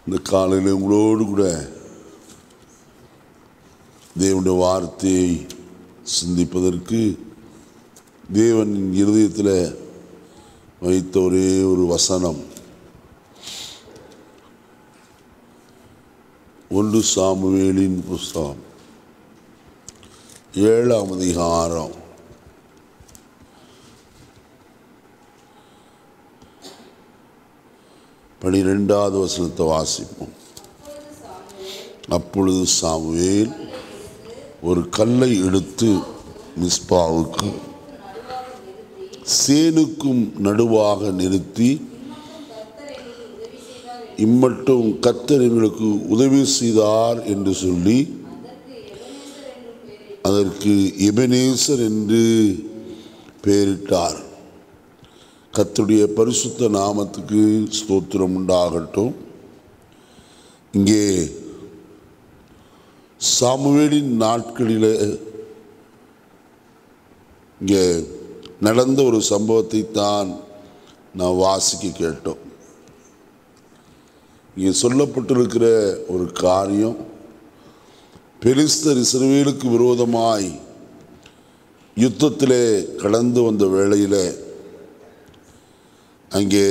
இந்த காலையில் உங்களோடு கூட தேவனுடைய வார்த்தையை சிந்திப்பதற்கு தேவனின் இருதயத்தில் வைத்த ஒரே ஒரு வசனம் ஒன்று சாமுவேலின் புஸ்தகம் ஏழாம் அதிகாரம் பனிரெண்டாவது வசனத்தை வாசிப்போம் அப்பொழுது சாமுவேல் ஒரு கல்லை எடுத்து மிஸ்பாவுக்கு சேனுக்கும் நடுவாக நிறுத்தி இம்மட்டும் கர்த்தர் எங்களுக்கு உதவி செய்தார் என்று சொல்லி அதற்கு எபனேசர் என்று பெயரிட்டார் கர்த்தருடைய பரிசுத்த நாமத்துக்கு ஸ்தோத்திரம் உண்டாகட்டும் இங்கே சாமுவேலின் நாட்களில் இங்கே நடந்த ஒரு சம்பவத்தை தான் நான் வாசிக்க கேட்டோம் இங்கே சொல்லப்பட்டிருக்கிற ஒரு காரியம் பெலிஸ்தர் இஸ்ரவேலுக்கு விரோதமாய் யுத்தத்திலே கடந்து வந்த வேளையில் அங்கே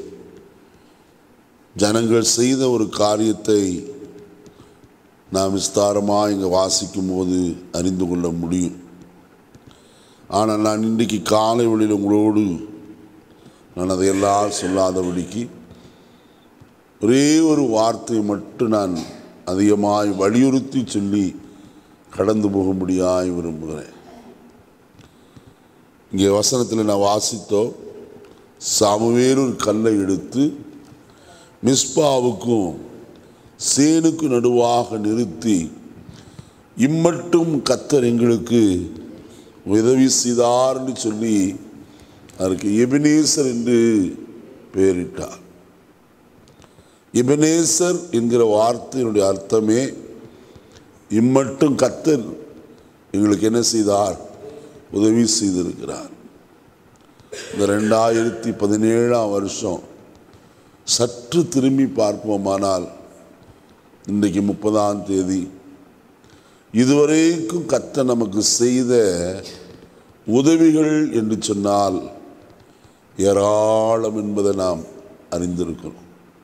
ஜனங்கள் செய்த ஒரு காரியத்தை நாம் விஸ்தாரமாக இங்கே வாசிக்கும் போது அறிந்து கொள்ள முடியும் ஆனால் நான் இன்றைக்கு காலை வழியில் உங்களோடு நான் அதையெல்லாம் சொல்லாதபடிக்கு ஒரே ஒரு வார்த்தையை மட்டும் நான் அதிகமாய் வலியுறுத்தி சொல்லி கடந்து போகும்படியாய் விரும்புகிறேன் இங்கே வசனத்தில் நான் வாசித்தோம் சாமுவேல் ஒரு கல்லை எடுத்து மிஸ்பாவுக்கும் சேனுக்கு நடுவாக நிறுத்தி இம்மட்டும் கத்தர் எங்களுக்கு உதவி செய்தார்னு சொல்லி அதற்கு எபினேசர் என்று பெயரிட்டார் எபினேசர் என்கிற வார்த்தையினுடைய அர்த்தமே இம்மட்டும் கத்தர் எங்களுக்கு என்ன செய்தார் உதவி செய்திருக்கிறார் இந்த ரெண்டாயிரத்தி பதினேழாம் வருஷம் சற்று திரும்பி பார்ப்போமானால் இன்றைக்கு முப்பதாம் தேதி இதுவரைக்கும் கத்த நமக்கு செய்த உதவிகள் என்று சொன்னால் ஏராளம் என்பதை நாம் அறிந்திருக்கிறோம்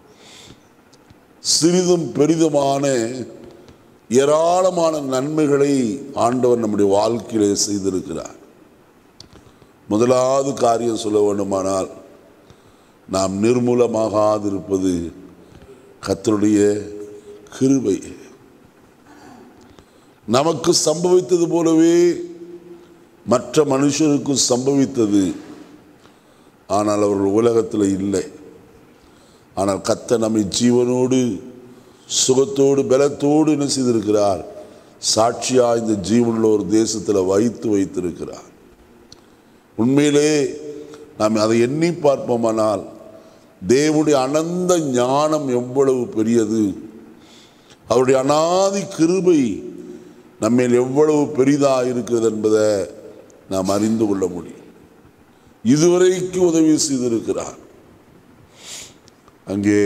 சிறிதும் பெரிதுமான ஏராளமான நன்மைகளை ஆண்டவர் நம்முடைய வாழ்க்கையிலே செய்திருக்கிறார் முதலாவது காரியம் சொல்ல வேண்டுமானால் நாம் நிர்மூலமாகாதிருப்பது கத்தருடைய கிருபை நமக்கு சம்பவித்தது போலவே மற்ற மனுஷருக்கும் சம்பவித்தது ஆனால் அவர்கள் உலகத்தில் இல்லை ஆனால் கத்த நம்மை ஜீவனோடு சுகத்தோடு பலத்தோடு என்ன செய்திருக்கிறார் சாட்சியாக இந்த ஜீவனில் ஒரு தேசத்தில் வைத்து வைத்திருக்கிறார் உண்மையிலே நாம் அதை எண்ணி பார்ப்போமானால் தேவனுடைய அனந்த ஞானம் எவ்வளவு பெரியது அவருடைய அனாதி கிருபை நம்மேல் எவ்வளவு பெரிதாக இருக்கிறது என்பதை நாம் அறிந்து கொள்ள முடியும் இதுவரைக்கு உதவி செய்திருக்கிறார் அங்கே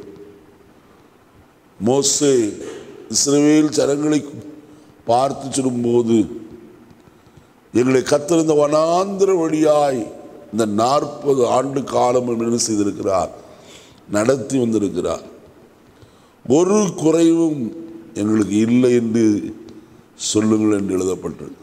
மோசே இஸ்ரவேல் ஜனங்களை பார்த்து சொல்லும்போது எங்களை கத்திருந்த வனாந்திர வழியாய் இந்த நாற்பது ஆண்டு காலம் என்ன செய்திருக்கிறார் நடத்தி வந்திருக்கிறார் ஒரு குறைவும் எங்களுக்கு இல்லை என்று சொல்லுங்கள் என்று எழுதப்பட்டிருக்கு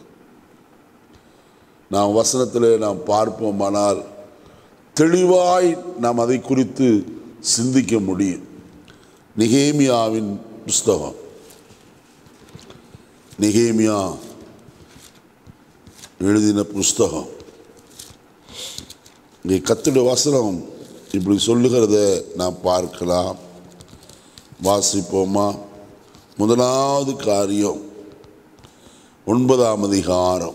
நாம் வசனத்தில் நாம் பார்ப்போமானால் தெளிவாய் நாம் அதை குறித்து சிந்திக்க முடியும் நிகேமியாவின் புஸ்தகம் நிகேமியா எழுதின புஸ்தகம் இங்கே கத்துடைய வசனம் இப்படி சொல்லுகிறத நாம் பார்க்கலாம் வாசிப்போமா முதலாவது காரியம் ஒன்பதாம் அதிகாரம்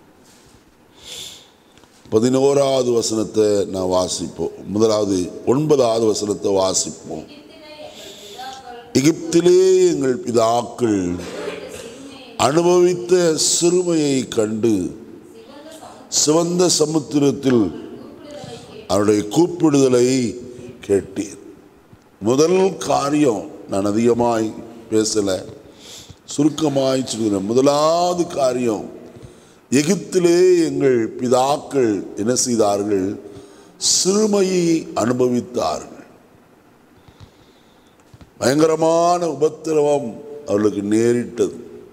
பதினோராவது வசனத்தை நான் வாசிப்போம் முதலாவது ஒன்பதாவது வசனத்தை வாசிப்போம் எகிப்திலே எங்கள் பிதாக்கள் அனுபவித்த சிறுமையை கண்டு சிவந்த சமுத்திரத்தில் அவருடைய கூப்பிடுதலை கேட்டீர் முதல் காரியம் நான் அதிகமாய் பேசலை சுருக்கமாய் சொல்கிறேன் முதலாவது காரியம் எகிப்திலே எங்கள் பிதாக்கள் என்ன செய்தார்கள் சிறுமையை அனுபவித்தார்கள் பயங்கரமான உபத்திரவம் அவர்களுக்கு நேரிட்டது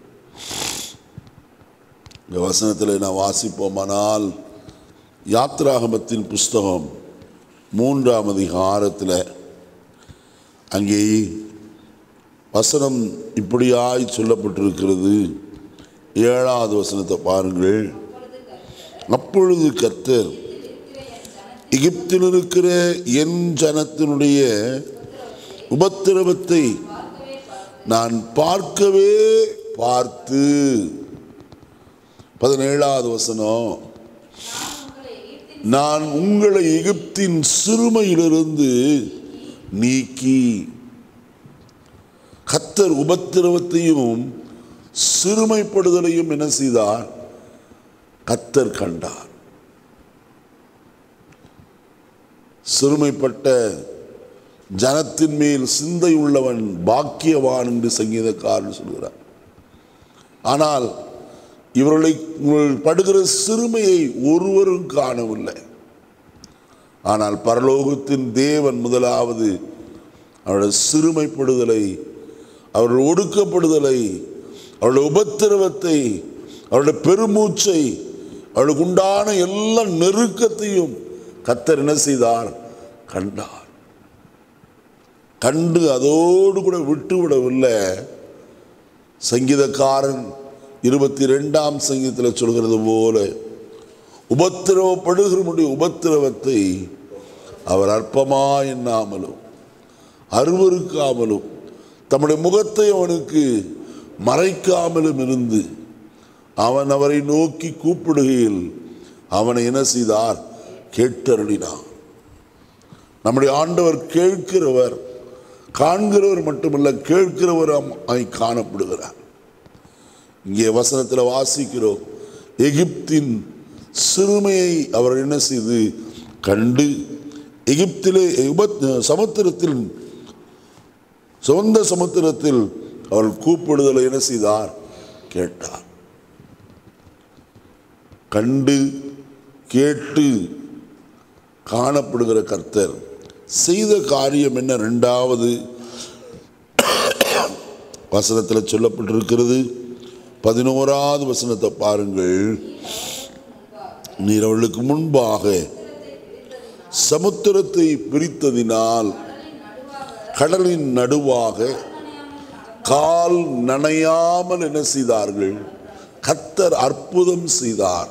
இந்த வசனத்தில் நான் வாசிப்போமானால் யாத்ராகமத்தின் புஸ்தகம் மூன்றாம் அதிகாரத்தில் அங்கே வசனம் இப்படியாய் சொல்லப்பட்டிருக்கிறது ஏழாவது வசனத்தை பாருங்கள் அப்பொழுது கர்த்தர் எகிப்தில் இருக்கிற என் ஜனத்தினுடைய உபத்திரவத்தை நான் பார்க்கவே பார்த்து பதினேழாவது வசனம் நான் உங்களை எகிப்தின் சிறுமையிலிருந்து நீக்கி கத்தர் உபத்திரவத்தையும் சிறுமைப்படுதலையும் என்ன செய்தார் கத்தர் கண்டார் சிறுமைப்பட்ட ஜனத்தின் மேல் சிந்தை உள்ளவன் பாக்கியவான் என்று சங்கீதக்காரன் சொல்கிறார் ஆனால் இவர்களை இவர்கள் படுகிற சிறுமையை ஒருவரும் காணவில்லை ஆனால் பரலோகத்தின் தேவன் முதலாவது அவருடைய சிறுமைப்படுதலை அவர்கள் ஒடுக்கப்படுதலை அவருடைய உபத்திரவத்தை அவருடைய பெருமூச்சை அவளுக்கு உண்டான எல்லா நெருக்கத்தையும் கத்தர் என்ன செய்தார் கண்டார் கண்டு அதோடு கூட விட்டு விடவில்லை சங்கீதக்காரன் இருபத்தி ரெண்டாம் சங்கீதத்தில் சொல்கிறது போல உபத்திரவப்படுகிறவனுடைய உபத்திரவத்தை அவர் அற்பமா எண்ணாமலும் அருவருக்காமலும் தம்முடைய முகத்தை அவனுக்கு மறைக்காமலும் இருந்து அவன் அவரை நோக்கி கூப்பிடுகையில் அவனை என்ன செய்தார் கேட்டருளினார் நம்முடைய ஆண்டவர் கேட்கிறவர் காண்கிறவர் மட்டுமல்ல கேட்கிறவராய் காணப்படுகிறார் இங்கே வசனத்தில் வாசிக்கிறோம் எகிப்தின் சிறுமையை அவர் என்ன செய்து கண்டு எகிப்திலே உபத் சமுத்திரத்தில் சொந்த சமுத்திரத்தில் அவர் கூப்பிடுதலை என்ன செய்தார் கேட்டார் கண்டு கேட்டு காணப்படுகிற கர்த்தர் செய்த காரியம் என்ன ரெண்டாவது வசனத்தில் சொல்லப்பட்டிருக்கிறது பதினோராவது வசனத்தை பாருங்கள் நீர் அவளுக்கு முன்பாக சமுத்திரத்தை பிரித்ததினால் கடலின் நடுவாக கால் நனையாமல் என்ன செய்தார்கள் கத்தர் அற்புதம் செய்தார்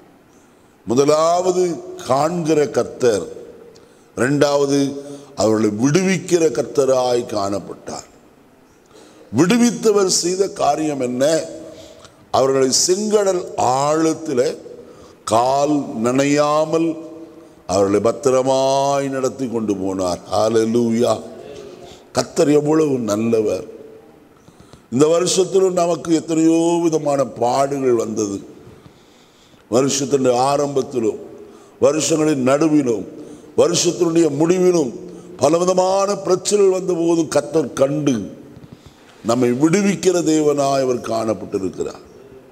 முதலாவது காண்கிற கர்த்தர் இரண்டாவது அவர்களை விடுவிக்கிற கர்த்தராய் காணப்பட்டார் விடுவித்தவர் செய்த காரியம் என்ன அவர்களை செங்கடல் ஆழத்தில் கால் நனையாமல் அவர்களை பத்திரமாய் நடத்தி கொண்டு போனார் ஹalleluya கத்தர் எவ்வளவு நல்லவர் இந்த வருஷத்திலும் நமக்கு எத்தனையோ விதமான பாடுகள் வந்தது வருஷத்தின் ஆரம்பத்திலும் வருஷங்களின் நடுவிலும் வருஷத்தினுடைய முடிவிலும் பலவிதமான பிரச்சனைகள் வந்தபோதும் கத்தர் கண்டு நம்மை விடுவிக்கிற தேவனாய் அவர் காணப்பட்டிருக்கிறார்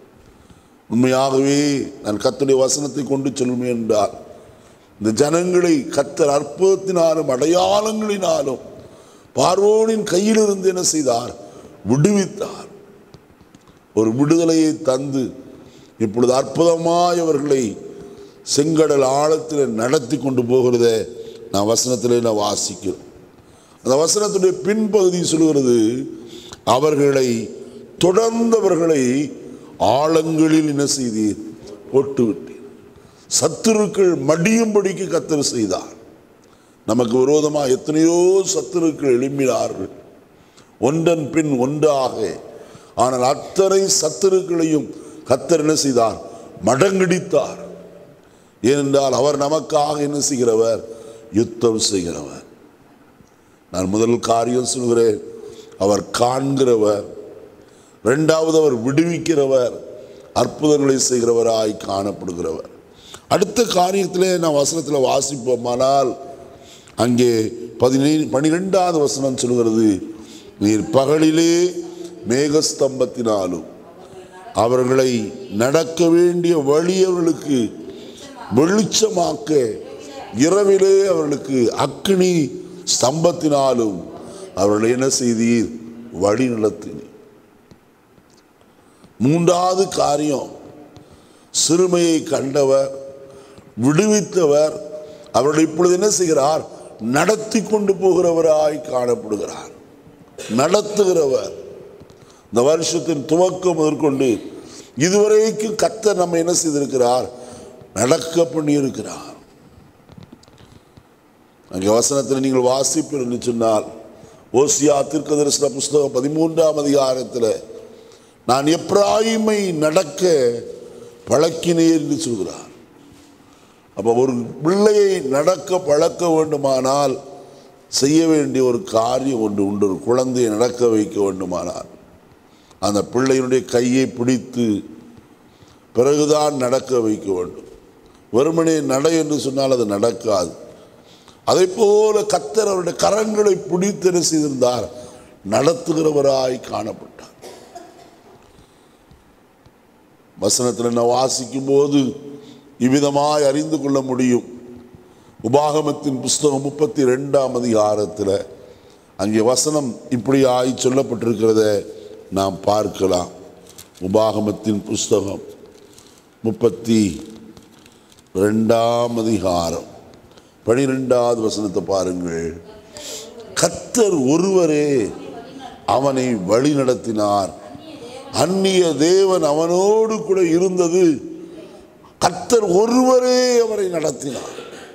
உண்மையாகவே நான் கத்தருடைய வசனத்தை கொண்டு சொல்லுமே என்றால் இந்த ஜனங்களை கத்தர் அற்புதத்தினாலும் அடையாளங்களினாலும் பார்வோனின் கையிலிருந்து என்ன செய்தார் விடுவித்தார் ஒரு விடுதலையை தந்து இப்பொழுது அற்புதமாய் அவர்களை செங்கடல் ஆழத்தில் நடத்தி கொண்டு போகிறத நான் வசனத்திலே நான் வாசிக்கிறோம் அந்த வசனத்துடைய பின்பகுதி சொல்கிறது அவர்களை தொடர்ந்தவர்களை ஆழங்களில் என்ன செய்தீர் போட்டு விட்டீர் சத்துருக்கள் மடியும்படிக்கு கத்தர் செய்தார் நமக்கு விரோதமாக எத்தனையோ சத்துருக்கள் எழும்பினார்கள் ஒன்றன் பின் ஒன்றாக ஆனால் அத்தனை சத்துருக்களையும் கத்தர் என்ன செய்தார் மடங்கடித்தார் ஏனென்றால் அவர் நமக்காக என்ன செய்கிறவர் யுத்தம் செய்கிறவர் நான் முதல் காரியம் சொல்கிறேன் அவர் காண்கிறவர் ரெண்டாவது அவர் விடுவிக்கிறவர் அற்புதங்களை செய்கிறவராய் காணப்படுகிறவர் அடுத்த காரியத்திலே நான் வசனத்தில் வாசிப்போமானால் அங்கே பதினே பனிரெண்டாவது வசனம் சொல்கிறது நீர் பகலிலே மேகஸ்தம்பத்தினாலும் அவர்களை நடக்க வேண்டிய வழி அவர்களுக்கு வெளிச்சமாக்க இரவிலே அவர்களுக்கு அக்கினி ஸ்தம்பத்தினாலும் அவர்களை என்ன செய்தீர் வழி நடத்தினீர் மூன்றாவது காரியம் சிறுமையை கண்டவர் விடுவித்தவர் அவர்கள் இப்பொழுது என்ன செய்கிறார் நடத்தி கொண்டு போகிறவராய் காணப்படுகிறார் நடத்துகிறவர் இந்த வருஷத்தின் துவக்கம் முதற்கொண்டு இதுவரைக்கும் கத்தர் நம்ம என்ன செய்திருக்கிறார் நடக்க பண்ணியிருக்கிறார் அங்கே வசனத்தில் நீங்கள் வாசிப்பீர் என்று சொன்னால் ஓசியா தீர்க்க தரிசன புஸ்தகம் பதிமூன்றாம் அதிகாரத்தில் நான் எப்ராயிமை நடக்க பழக்கினேன் என்று சொல்கிறார் அப்போ ஒரு பிள்ளையை நடக்க பழக்க வேண்டுமானால் செய்ய வேண்டிய ஒரு காரியம் ஒன்று உண்டு ஒரு குழந்தையை நடக்க வைக்க வேண்டுமானால் அந்த பிள்ளையினுடைய கையை பிடித்து பிறகுதான் நடக்க வைக்க வேண்டும் வெறுமனே நட என்று சொன்னால் அது நடக்காது அதை போல கத்தர் அவருடைய கரங்களை பிடித்து என்ன செய்திருந்தார் நடத்துகிறவராய் காணப்பட்டார் வசனத்தில் நான் வாசிக்கும் போது இவ்விதமாய் அறிந்து கொள்ள முடியும் உபாகமத்தின் புஸ்தகம் முப்பத்தி ரெண்டாம் அதிகாரத்தில் அங்கே வசனம் இப்படியாய் சொல்லப்பட்டிருக்கிறத நாம் பார்க்கலாம் உபாகமத்தின் புஸ்தகம் முப்பத்தி ரெண்டாம் அதிகாரம் பனிரெண்டாவது வசனத்தை பாருங்கள் கத்தர் ஒருவரே அவனை வழி நடத்தினார் அந்நிய தேவன் அவனோடு கூட இருந்தது கத்தர் ஒருவரே அவரை நடத்தினார்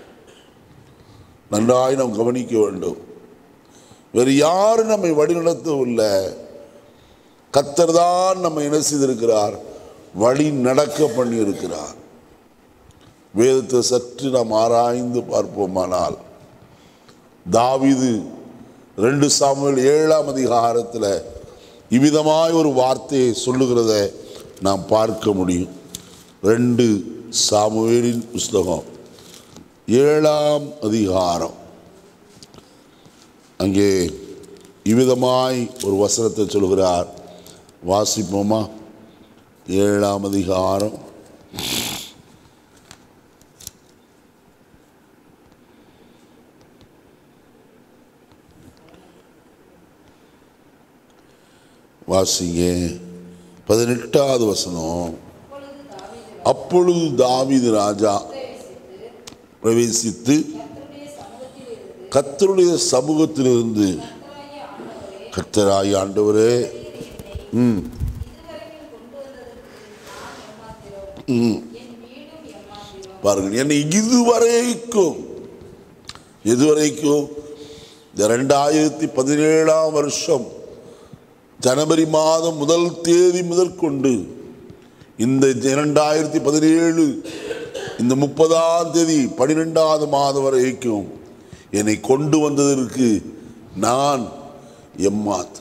நன்றாய் நாம் கவனிக்க வேண்டும் வேறு யாரும் நம்மை வழிநடத்தவில்லை கத்தர் தான் நம்ம என்ன செய்திருக்கிறார் வழி நடக்க பண்ணி இருக்கிறார் வேதத்தை சற்று நாம் ஆராய்ந்து பார்ப்போமானால் தாவீது ரெண்டு சாமுவேல் ஏழாம் அதிகாரத்தில் இவ்விதமாய் ஒரு வார்த்தையை சொல்லுகிறத நாம் பார்க்க முடியும் ரெண்டு சாமுவேலின் புஸ்தகம் ஏழாம் அதிகாரம் அங்கே இவ்விதமாய் ஒரு வசனத்தை சொல்கிறார் வாசிப்போமா ஏழாம் அதிகாரம் வாசிங்க பதினெட்டாவது வசனம் அப்பொழுது தாவீது ராஜா பிரவேசித்து கத்தருடைய சமூகத்திலிருந்து கத்தராய் ஆண்டவரே ம் ம் பாருங்கள் என்னை இதுவரைக்கும் இதுவரைக்கும் இந்த ரெண்டாயிரத்தி பதினேழாம் வருஷம் ஜனவரி மாதம் முதல் தேதி முதற்கொண்டு இந்த இரண்டாயிரத்தி பதினேழு இந்த முப்பதாம் தேதி பன்னிரெண்டாவது மாதம் வரைக்கும் என்னை கொண்டு வந்ததற்கு நான் எம்மாத்திரம்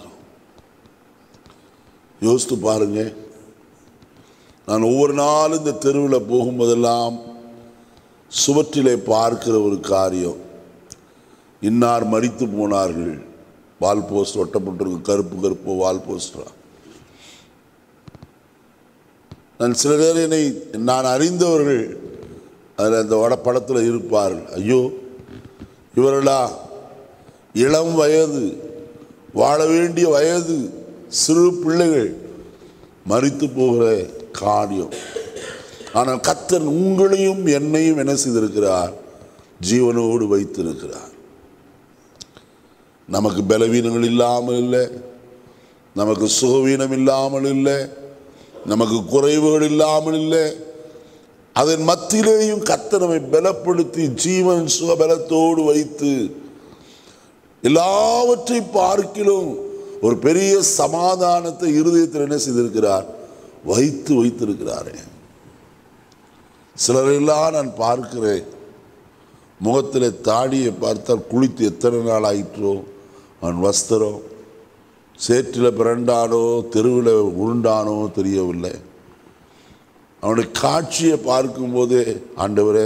யோசித்து பாருங்க நான் ஒவ்வொரு நாளும் இந்த தெருவில் போகும்போதெல்லாம் சுவற்றிலே பார்க்கிற ஒரு காரியம் இன்னார் மறித்து போனார்கள் வால் போஸ்ட் ஒட்டப்பட்டிருக்கு கருப்பு கருப்பு வால் போஸ்டரா நான் சில பேர் என்னை நான் அறிந்தவர்கள் அதில் அந்த வட படத்தில் இருப்பார்கள் ஐயோ இவர்களா இளம் வயது வாழ வேண்டிய வயது சிறு பிள்ளைகள் மறித்து போகிற காரியம் ஆனால் கத்தன் உங்களையும் என்னையும் என்ன செய்திருக்கிறார் ஜீவனோடு வைத்திருக்கிறார் நமக்கு பலவீனங்கள் இல்லாமல் இல்லை நமக்கு சுகவீனம் இல்லாமல் இல்லை நமக்கு குறைவுகள் இல்லாமல் இல்லை அதன் மத்தியிலேயும் கர்த்தர் நம்மை பலப்படுத்தி ஜீவன் சுகபலத்தோடு வைத்து எல்லாவற்றை பார்க்கிலும் ஒரு பெரிய சமாதானத்தை இருதயத்தில் என்ன செய்திருக்கிறார் வைத்து வைத்திருக்கிறாரே சிலரெல்லாம் நான் பார்க்கிறேன் முகத்தில் தாடியை பார்த்தால் குளித்து எத்தனை நாள் ஆயிற்றோ அவன் வஸ்திரம் சேற்றில் பிறண்டானோ தெருவில் உருண்டானோ தெரியவில்லை அவனுடைய காட்சியை பார்க்கும்போதே ஆண்டவரே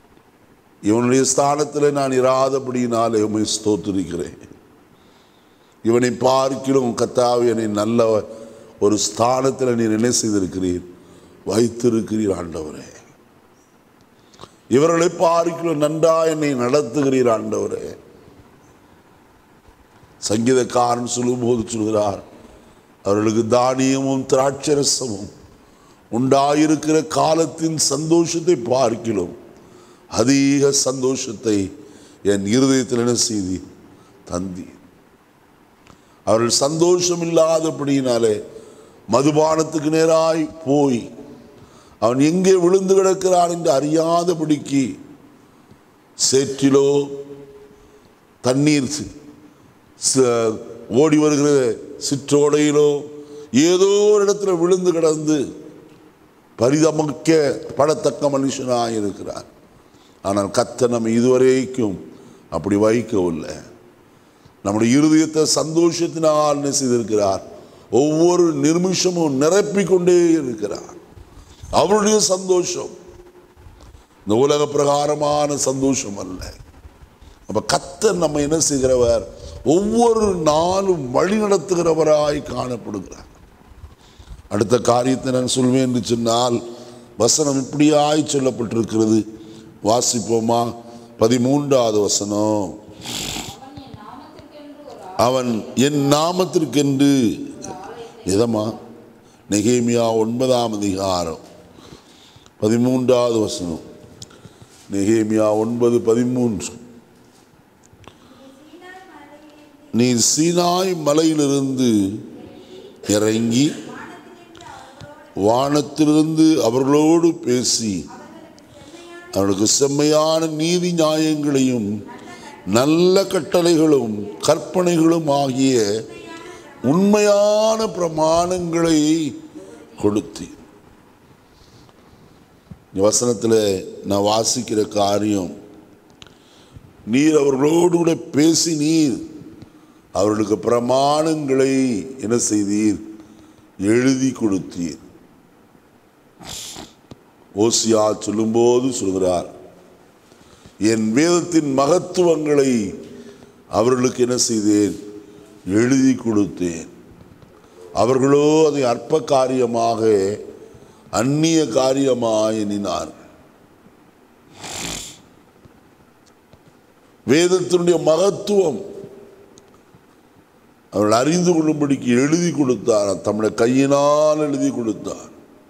இவனுடைய ஸ்தானத்தில் நான் இராதபடியினால் உண்மை ஸ்தோத்திருக்கிறேன் இவனை பார்க்கிலும் கத்தாவி என்னை நல்ல ஒரு ஸ்தானத்தில் நீர் என்ன செய்திருக்கிறீர் வைத்திருக்கிறீர் ஆண்டவரே இவர்களை பார்க்கிலும் நன்றா என்னை நடத்துகிறீர் ஆண்டவரே சங்கீதக்காரன் சொல்லும்போது சொல்கிறார் அவர்களுக்கு தானியமும் திராட்சரசமும் உண்டாயிருக்கிற காலத்தின் சந்தோஷத்தை பார்க்கிலும் அதிக சந்தோஷத்தை என் இருதயத்தில் என்ன செய்தி தந்தி அவர்கள் சந்தோஷம் இல்லாதபடியினாலே மதுபானத்துக்கு நேராய் போய் அவன் எங்கே விழுந்து கிடக்கிறான் என்று அறியாதபடிக்கு சேற்றிலோ தண்ணீர் சி- ச- ஓடி வருகிற சிற்றோடையிலோ ஏதோ ஒரு இடத்துல விழுந்து கிடந்து பரிதமிக்க படத்தக்க மனுஷனாக இருக்கிறார் ஆனால் கர்த்தர் நம்ம இதுவரைக்கும் அப்படி வைக்கவில்லை நம்முடைய இருதயத்தை சந்தோஷத்தினால் என்ன செய்திருக்கிறார் ஒவ்வொரு நிமிஷமும் நிரப்பிக் கொண்டே இருக்கிறார் அவருடைய சந்தோஷம் இந்த உலக பிரகாரமான சந்தோஷம் அல்ல அப்ப கத்தர் நம்ம என்ன செய்கிறவர் ஒவ்வொரு நாளும் வழி நடத்துகிறவராய் காணப்படுகிறார் அடுத்த காரியத்தை நான் சொல்வேன் என்று சொன்னால் வசனம் இப்படியாய் சொல்லப்பட்டிருக்கிறது வாசிப்போமா பதிமூன்றாவது வசனம் அவன் என் நாமத்திற்கென்று ஒரு அவன் என் நாமத்திற்கென்று இதமா நெகேமியா ஒன்பதாம் அதிகாரம் பதிமூன்றாவது வசனம் நெகேமியா ஒன்பது பதிமூன்று நீ சீனாய் மலையிலிருந்து இறங்கி வானத்திலிருந்து அவர்களோடு பேசி அவர்களுக்கு செம்மையான நீதி நியாயங்களையும் நல்ல கட்டளைகளும் கற்பனைகளும் ஆகிய உண்மையான பிரமாணங்களை கொடுத்தி இந்த வசனத்தில் நான் வாசிக்கிற காரியம் நீர் அவர்களோடு கூட பேசி நீர் அவர்களுக்கு பிரமாணங்களை என்ன செய்தீர் எழுதி கொடுத்தீர் ஓசியா சொல்லும்போது சொல்கிறார் என் வேதத்தின் மகத்துவங்களை அவர்களுக்கு என்ன செய்தேன் எழுதி கொடுத்தேன் அவர்களோ அதை அற்ப காரியமாக அந்நிய காரியமாக எண்ணினார் வேதத்தினுடைய மகத்துவம் அவர்கள் அறிந்து கொள்ளும்படிக்கு எழுதி கொடுத்தார் தம்முடைய கையினால் எழுதி கொடுத்தார்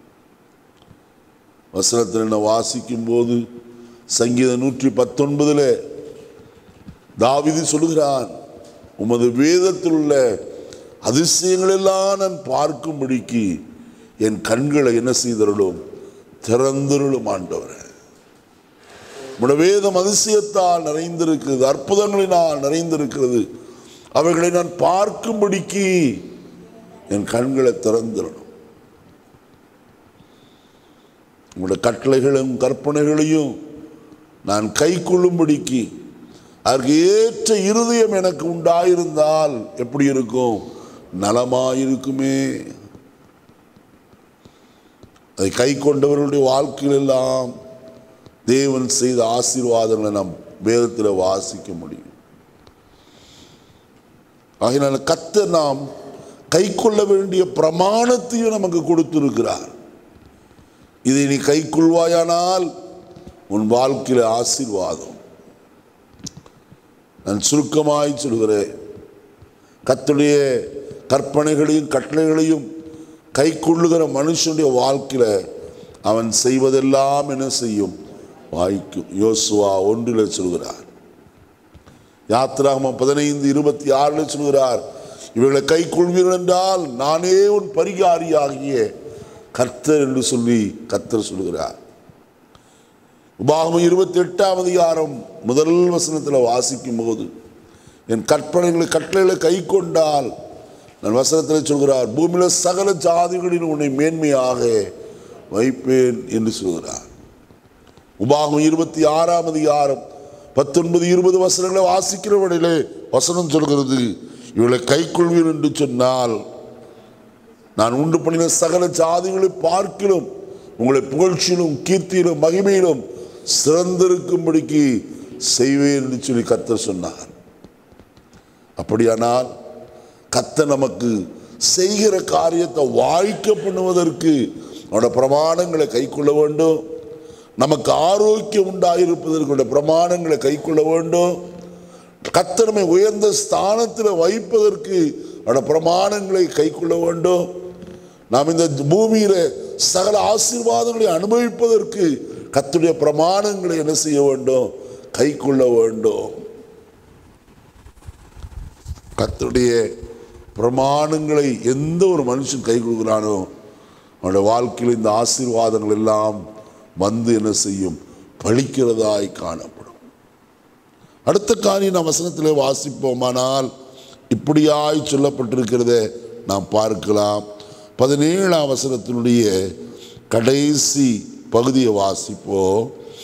வசனத்தில் என்ன வாசிக்கும் போது சங்கீத நூற்றி பத்தொன்பதுல தாவிதி சொல்லுகிறான் உமது வேதத்தில் உள்ள அதிசயங்கள் எல்லாம் நான் பார்க்கும்படிக்கு என் கண்களை என்ன செய்தருளும் திறந்தருளும் ஆண்டவரே உம்முடைய வேதம் அதிசயத்தால் நிறைந்திருக்கிறது அற்புதங்களினால் நிறைந்திருக்கிறது அவைகளை நான் பார்க்கும்படிக்கு என் கண்களை திறந்திடணும் உங்களுடைய கட்டளைகளும் கற்பனைகளையும் நான் கை கொள்ளும்படிக்கு அதற்கு ஏற்ற இருதயம் எனக்கு உண்டாயிருந்தால் எப்படி இருக்கும் நலமாயிருக்குமே அதை கை கொண்டவர்களுடைய வாழ்க்கையில் எல்லாம் தேவன் செய்த ஆசீர்வாதங்களை நாம் வேதத்தில் வாசிக்க முடியும் ஆகையினால கர்த்தர் நாம் கை கொள்ள வேண்டிய பிரமாணத்தையும் நமக்கு கொடுத்திருக்கிறார் இதை நீ கை கொள்வாயானால் உன் வாழ்க்கையில ஆசீர்வாதம் நான் சுருக்கமாய் சொல்கிறேன் கர்த்தருடைய கற்பனைகளையும் கட்டளைகளையும் கை கொள்ளுகிற மனுஷனுடைய வாழ்க்கையில அவன் செய்வதெல்லாம் என்ன செய்யும் வாய்க்கும் யோசுவா ஒன்றில் சொல்கிறார் யாத்திராகமம் பதினைந்து இருபத்தி ஆறுல சொல்கிறார் இவர்களை கை கொள்வீர்கள் என்றால் நானே உன் பரிகாரியாகிய கர்த்தர் என்று சொல்லி கர்த்தர் சொல்கிறார் உபாகமம் இருபத்தி எட்டாம் அதிகாரம் முதல் வசனத்தில் வாசிக்கும் போது என் கற்பனைகளை கட்டளைகளை கை கொண்டால் நான் வசனத்தில் சொல்கிறார் பூமியில சகல ஜாதிகளில் உன்னை மேன்மையாக வைப்பேன் என்று சொல்கிறார் உபாகம் இருபத்தி ஆறாம் அதிகாரம் பத்தொன்பது இருபது வசனங்களை வாசிக்கிறவனிலே வசனம் சொல்கிறது இவளை கை கொள்வீர் என்று சொன்னால் நான் உண்டு பண்ணின சகல ஜாதிகளை பார்க்கிலும் உங்களை புகழ்ச்சியிலும் கீர்த்தியிலும் மகிமையிலும் சிறந்திருக்கும்படிக்கு செய்வேன் என்று சொல்லி கர்த்தர் சொன்னார் அப்படியானால் கத்த நமக்கு செய்கிற காரியத்தை வாய்க்க பண்ணுவதற்கு அவருடைய பிரமாணங்களை கைக்கொள்ள வேண்டும் நமக்கு ஆரோக்கியம் உண்டாயிருப்பதற்கு அவருடைய பிரமாணங்களை கைக்கொள்ள வேண்டும் கத்தனமை உயர்ந்த ஸ்தானத்தில் வைப்பதற்கு அவருடைய பிரமாணங்களை கைக்கொள்ள வேண்டும் நாம் இந்த பூமியில சகல ஆசீர்வாதங்களை அனுபவிப்பதற்கு கத்துடைய பிரமாணங்களை என்ன செய்ய வேண்டும் கைக்கொள்ள வேண்டும் கர்த்தருடைய பிரமாணங்களை எந்த ஒரு மனுஷன் கை கொடுக்கிறானோ அவனுடைய வாழ்க்கையில் இந்த ஆசீர்வாதங்கள் எல்லாம் வந்து என்ன செய்யும் பழிக்கிறதாய் காணப்படும் அடுத்த காரியம் நாம் வசனத்திலே வாசிப்போமானால் இப்படியாய் சொல்லப்பட்டிருக்கிறத நாம் பார்க்கலாம் பதினேழாம் வசனத்தினுடைய கடைசி பகுதியை வாசிப்போம்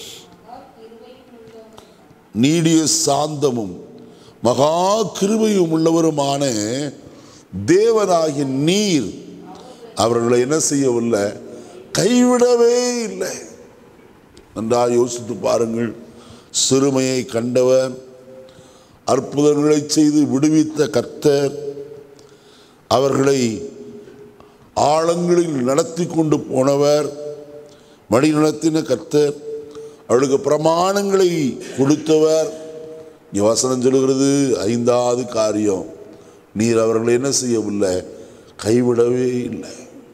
நீடிய சாந்தமும் மகா கிருபையும் உள்ளவருமான தேவனாகிய நீர் அவர்களை என்ன செய்யவில்லை கைவிடவே இல்லை நன்றாக யோசித்து பாருங்கள் சிறுமையை கண்டவர் அற்புதங்களை செய்து விடுவித்த கர்த்தர் அவர்களை ஆழங்களில் நடத்தி கொண்டு போனவர் மணி நடத்தின கர்த்தர் அவளுக்கு பிரமாணங்களை கொடுத்தவர் இங்கே வசனம் சொல்லுகிறது ஐந்தாவது காரியம் நீர் அவர்களை என்ன செய்யவில்லை கைவிடவே இல்லை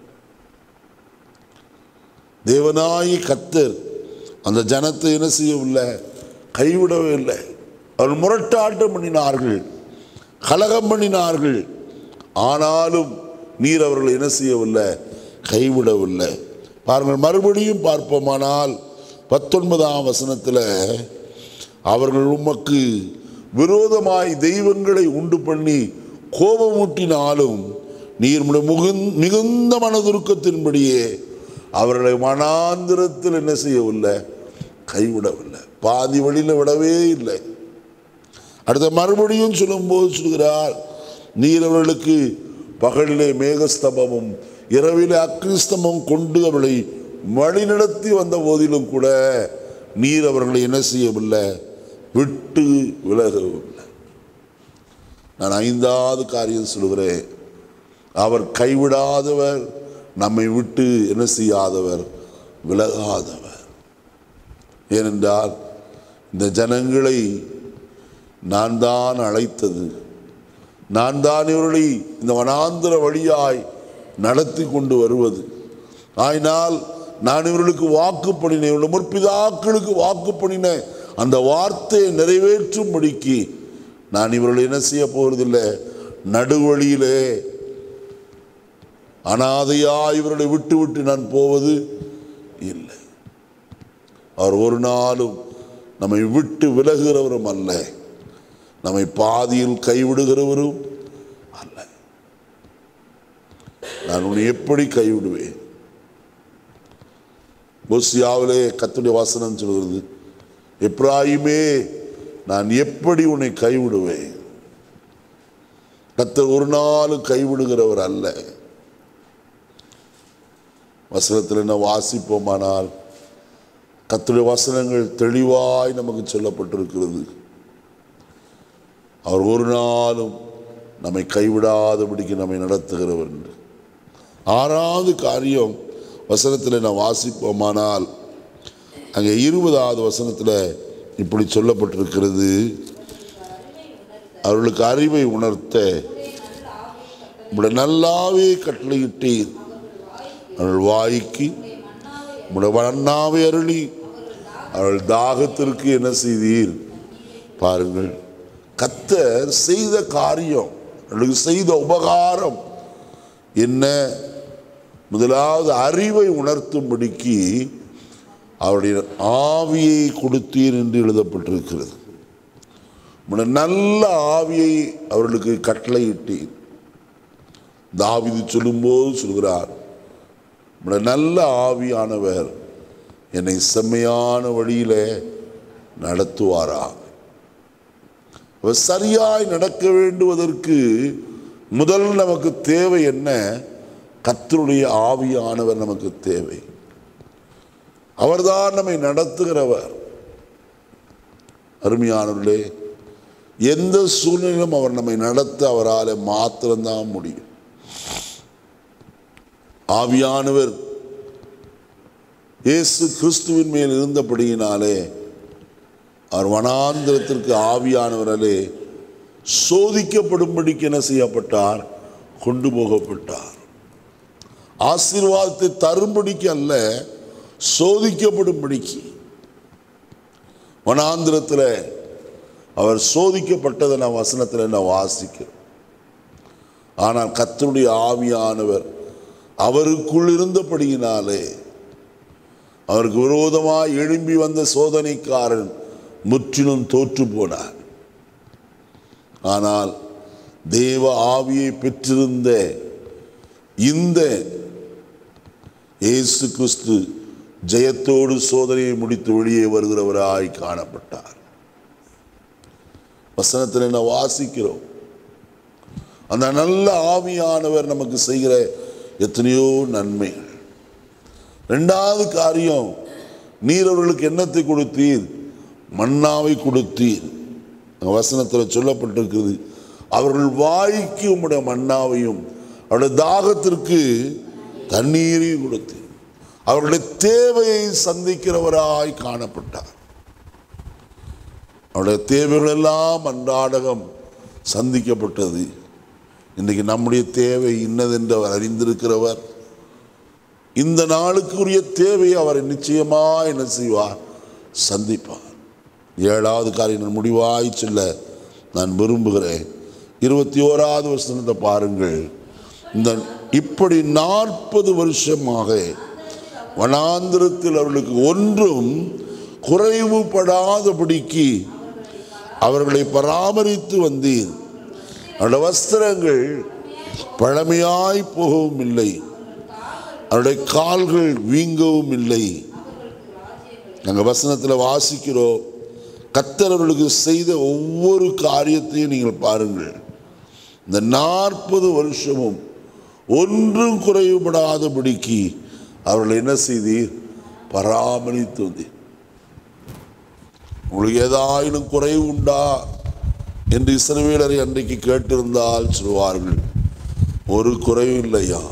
தேவனாயி கத்தர் அந்த ஜனத்தை என்ன செய்யவில்லை கைவிடவே இல்லை அவர்கள் முரட்டாட்டம் பண்ணினார்கள் கலகம் பண்ணினார்கள் ஆனாலும் நீர் அவர்களை என்ன செய்யவில்லை கைவிடவில்லை பாருங்கள் மறுபடியும் பார்ப்போமானால் பத்தொன்பதாம் வசனத்தில் அவர்கள் உமக்கு விரோதமாய் தெய்வங்களை உண்டு பண்ணி கோபமூட்டினாலும் நீர் உம்முடைய முகுந் மிகுந்த மனதுருக்கத்தின்படியே அவர்களை மனாந்திரத்தில் என்ன செய்யவில்லை கைவிடவில்லை பாதி வழியில் விடவே இல்லை அடுத்த மறுபடியும் சொல்லும்போது சொல்கிறார் நீர் அவர்களுக்கு பகலிலே மேகஸ்தம்பமும் இரவிலே அக்னிஸ்தம்பம் கொண்டு அவர்களை வழிநடத்தி வந்த போதிலும் கூட நீர் அவர்களை என்ன செய்யவில்லை விட்டு விலகவில்லை நான் ஐந்தாவது காரியம் சொல்கிறேன் அவர் கைவிடாதவர் நம்மை விட்டு என்ன செய்யாதவர் விலகாதவர் ஏனென்றால் இந்த ஜனங்களை நான் தான் அழைத்தது நான் தான் இவர்களை இந்த வனாந்திர வழியாய் நடத்தி கொண்டு வருவது ஆயினால் நான் இவர்களுக்கு வாக்கு பண்ணினேன் இவருடைய முற்பிதாக்களுக்கு வாக்கு பண்ணின அந்த வார்த்தையை நிறைவேற்றும்படிக்கு நான் இவர்களை என்ன செய்ய போவதில்லை நடுவழியிலே அனாதையா இவர்களை விட்டு விட்டு நான் போவது இல்லை அவர் ஒரு நாளும் நம்மை விட்டு விலகுகிறவரும் அல்ல நம்மை பாதியில் கைவிடுகிறவரும் அல்ல நான் உன்னை எப்படி கைவிடுவேன் போசியாவிலே கத்துடைய வாசனம் சொல்கிறது எப்ராயுமே நான் எப்படி உன்னை கைவிடுவேன் கத்தர் ஒரு நாளும் கைவிடுகிறவர் அல்ல வசனத்தில் என்ன வாசிப்போமானால் கத்துடைய வசனங்கள் தெளிவாய் நமக்கு சொல்லப்பட்டிருக்கிறது அவர் ஒரு நாளும் நம்மை கைவிடாதபடிக்கு நம்மை நடத்துகிறவர் என்று ஆறாவது காரியம் வசனத்தில் நான் வாசிப்போமானால் அங்கே இருபதாவது வசனத்தில் இப்படி சொல்லப்பட்டிருக்கிறது அவர்களுக்கு அறிவை உணர்த்த உடைய நல்லாவே கட்டளையிட்டீர் அவர்கள் வாய்க்கு உடைய மன்னாவை அருளி அவர்கள் தாகத்திற்கு என்ன செய்தீர் பாருங்கள் கத்தர் செய்த காரியம் அவர்களுக்கு செய்த உபகாரம் என்ன முதலாவது அறிவை உணர்த்தும்படிக்கு அவருடைய ஆவியை கொடுத்தீர் என்று எழுதப்பட்டிருக்கிறது உம்முடைய நல்ல ஆவியை அவர்களுக்கு கட்டளையிட்டீர் தாவிது சொல்லும்போது சொல்கிறார் உம்முடைய நல்ல ஆவியானவர் என்னை செம்மையான வழியிலே நடத்துவாராக அவர் சரியாய் நடக்க வேண்டுவதற்கு முதல் நமக்கு தேவை என்ன கத்தருடைய ஆவியானவர் நமக்கு தேவை அவர்தான் நம்மை நடத்துகிறவர் அருமையானவர்களே எந்த சூழ்நிலையிலும் அவர் நம்மை நடத்த அவரால் மாத்திரம்தான் முடியும் ஆவியானவர் இயேசு கிறிஸ்துவின் மேல் இருந்தபடியினாலே அவர் வனாந்திரத்திற்கு ஆவியானவராலே சோதிக்கப்படும்படிக்கு என்ன செய்யப்பட்டார் கொண்டு போகப்பட்டார் ஆசீர்வாதத்தை தரும்படிக்கு அல்ல சோதிக்கப்படும்படிக்கு வனாந்திரத்தில் அவர் சோதிக்கப்பட்டதை நான் வசனத்தில் நான் வாசிக்கிறேன் ஆனால் கர்த்தருடைய ஆவியானவர் அவருக்குள் இருந்தபடியினாலே அவருக்கு விரோதமாய் எழும்பி வந்த சோதனைக்காரன் முற்றிலும் தோற்று போனார் ஆனால் தேவ ஆவியை பெற்றிருந்த இந்த இயேசு கிறிஸ்து ஜெயத்தோடு சோதனையை முடித்து வெளியே வருகிறவராய் காணப்பட்டார் வசனத்தில் என்ன வாசிக்கிறோம் அந்த நல்ல ஆவியானவர் நமக்கு செய்கிற எத்தனையோ நன்மைகள் ரெண்டாவது காரியம் நீர் அவர்களுக்கு என்னத்தை கொடுத்தீர் மன்னாவை கொடுத்தீர் அங்க வசனத்தில் சொல்லப்பட்டிருக்கிறது அவர்கள் வாய்க்கு உம்முடைய மன்னாவையும் அவருடைய தாகத்திற்கு தண்ணீரையும் கொடுத்தீர் அவர்களுடைய தேவையை சந்திக்கிறவராய் காணப்பட்டார் அவருடைய தேவைகள் எல்லாம் அன்றாடகம் சந்திக்கப்பட்டது இன்றைக்கு நம்முடைய தேவை இன்னதென்று அவர் அறிந்திருக்கிறவர் இந்த நாளுக்குரிய தேவையை அவர் நிச்சயமா என்ன செய்வார் சந்திப்பார் ஏழாவது காரியம் நான் முடிவாய் சொல்ல நான் விரும்புகிறேன் இருபத்தி ஓராவது வசனத்தை பாருங்கள் இந்த இப்படி நாற்பது வருஷமாக வனாந்திரத்தில் அவர்களுக்கு ஒன்றும் குறைவுபடாதபடிக்கு அவர்களை பராமரித்து வந்தீர் அவருடைய வஸ்திரங்கள் பழமையாய் போகவும் இல்லை அவருடைய கால்கள் வீங்கவும் இல்லை நாங்கள் வசனத்தில் வாசிக்கிறோம் கர்த்தர் அவர்களுக்கு செய்த ஒவ்வொரு காரியத்தையும் நீங்கள் பாருங்கள் இந்த நாற்பது வருஷமும் ஒன்றும் குறைவுபடாதபடிக்கு அவர்கள் என்ன செய்தீர் பராமரித்து வந்தீர் உங்களுக்கு ஏதாயினும் குறைவு உண்டா என்று இஸ்ரவேலரை அன்றைக்கு கேட்டிருந்தால் சொல்வார்கள் ஒரு குறைவு இல்லையா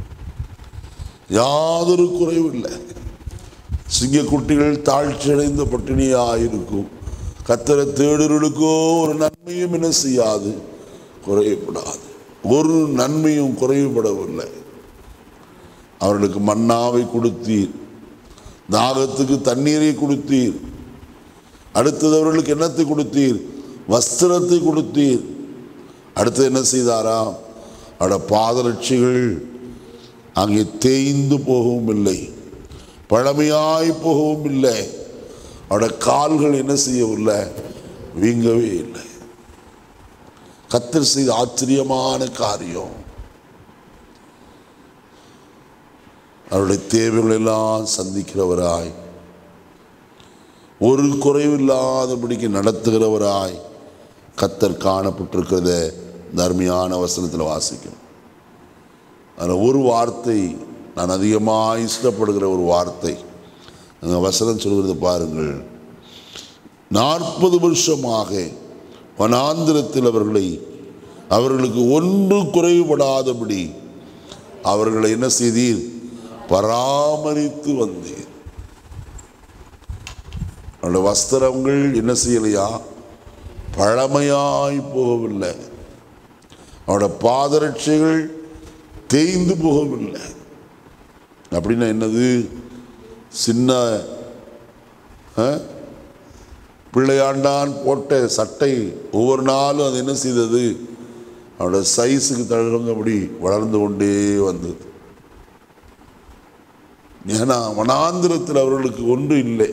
யாதொரு குறைவும் இல்லை சிங்கக்குட்டிகள் தாழ்ச்சியடைந்த பட்டினியாயிருக்கும் கத்தரை தேடுகளுக்கோ ஒரு நன்மையும் என்ன செய்யாது குறைவுபடாது ஒரு நன்மையும் குறைவுபடவில்லை அவர்களுக்கு மன்னாவை கொடுத்தீர் தாகத்துக்கு தண்ணீரை கொடுத்தீர் அடுத்தது அவர்களுக்கு என்னத்தை கொடுத்தீர் வஸ்திரத்தை கொடுத்தீர் அடுத்து என்ன செய்தாராம் அவருடைய பாதரட்சிகள் அங்கே தேய்ந்து போகவும் இல்லை பழமையாய் போகவும் இல்லை அவருடைய கால்கள் என்ன செய்யவில்லை வீங்கவே இல்லை கத்தர் செய்த ஆச்சரியமான காரியம் அவருடைய தேவைகள் எல்லாம் சந்திக்கிறவராய் ஒரு குறைவில்லாதபடிக்கு நடத்துகிறவராய் கத்தர் காணப்பட்டிருக்கிறத இந்த அருமையான வசனத்தில் வாசிக்கும் அதில் ஒரு வார்த்தை நான் அதிகமாக இஷ்டப்படுகிற ஒரு வார்த்தை அந்த வசனம் சொல்கிறது பாருங்கள் நாற்பது வருஷமாக வனாந்திரத்தில் அவர்களை அவர்களுக்கு ஒன்று குறைவுபடாதபடி அவர்களை என்ன செய்தீர் பராமரித்து வந்தீர் அவருடைய வஸ்திரங்கள் என்ன செய்யலையா பழமையாய் போகவில்லை அவருடைய பாதரட்சைகள் தேய்ந்து போகவில்லை அப்படின்னா என்னது சின்ன ஆ? பிள்ளையாண்டான் போட்ட சட்டை ஒவ்வொரு நாளும் அது என்ன செய்தது அவரோட சைஸுக்கு தகுந்தபடி வளர்ந்து கொண்டே வந்தது ஏன்னா வனாந்திரத்தில் அவர்களுக்கு ஒன்று இல்லை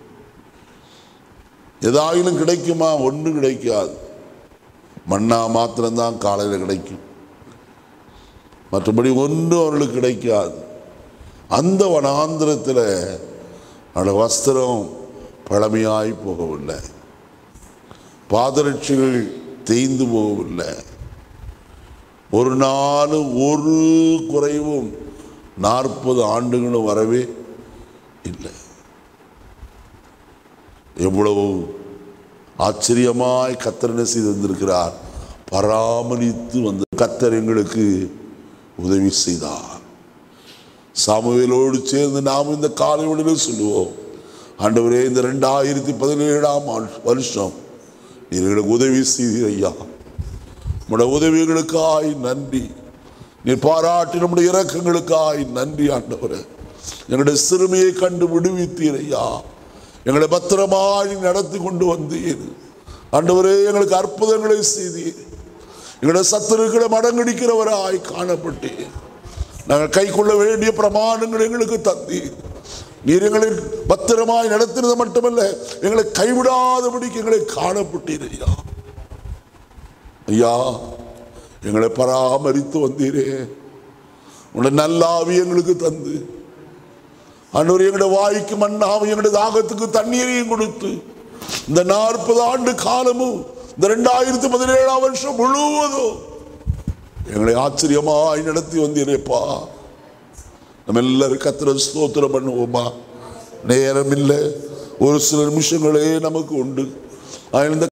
ஏதாயிலும் கிடைக்குமா ஒன்றும் கிடைக்காது மண்ணா மாத்திரம்தான் காலையில் கிடைக்கும் மற்றபடி ஒன்றும் அவர்களுக்கு கிடைக்காது அந்த வனாந்திரத்தில் அவருடைய வஸ்திரம் பழமையாய் போகவில்லை பாதரட்சிகள் தேய்ந்து போகவில்லை ஒரு நாள் ஒரு குறைவும் நாற்பது ஆண்டுகளும் வரவே இல்லை எவ்வளவு ஆச்சரியமாய் கத்தர் என்ன செய்து வந்திருக்கிறார் பராமரித்து வந்த கத்தர் எங்களுக்கு உதவி செய்தார் சாமுவேலோடு சேர்ந்து நாம் இந்த காலை வேளையிலே சொல்லுவோம் ஆண்டவரே இந்த ரெண்டாயிரத்தி பதினேழாம் ஆண்டு வருஷம் நீர் எங்களுக்கு உதவி செய்தீர் ஐயா உம்முடைய உதவிகளுக்காய் நன்றி நீர் பாராட்டி நம்முடைய இரக்கங்களுக்காய் நன்றி ஆண்டவரே எங்களுடைய சிறுமியை கண்டு விடுவித்தீர் ஐயா எங்களை பத்திரமாய் நடத்தி கொண்டு வந்தீர் ஆண்டவரே எங்களுக்கு அற்புதங்களை செய்தீர் எங்களுடைய சத்துருக்களை மடங்கடிக்கிறவராய் காணப்பட்டீர் நாங்கள் கை கொள்ள வேண்டிய பிரமாணங்கள் எங்களுக்கு தந்தீர் நீர் எங்களை பத்திரமாய் நடத்தினது மட்டுமல்ல எங்களை கைவிடாதபடிக்கு எங்களை காணப்பட்டீர் ஐயா ஐயா எங்களை பராமரித்து வந்தீரே உங்களுடைய நல்ல ஆவி எங்களுக்கு தந்து ஆண்டவர் எங்களுடைய வாய்க்கு மண்ணாவும் எங்களுடைய தாகத்துக்கு தண்ணீரையும் கொடுத்து இந்த நாற்பது ஆண்டு காலமும் இந்த ரெண்டாயிரத்தி பதினேழாம் வருஷம் முழுவதும் எங்களை ஆச்சரியமாய் நடத்தி வந்தீரேப்பா நம்ம எல்லாரும் கத்திர ஸ்தோத்திரம் பண்ணுவோமா நேரம் இல்லை ஒரு சில நிமிஷங்களே நமக்கு உண்டு அதில் இந்த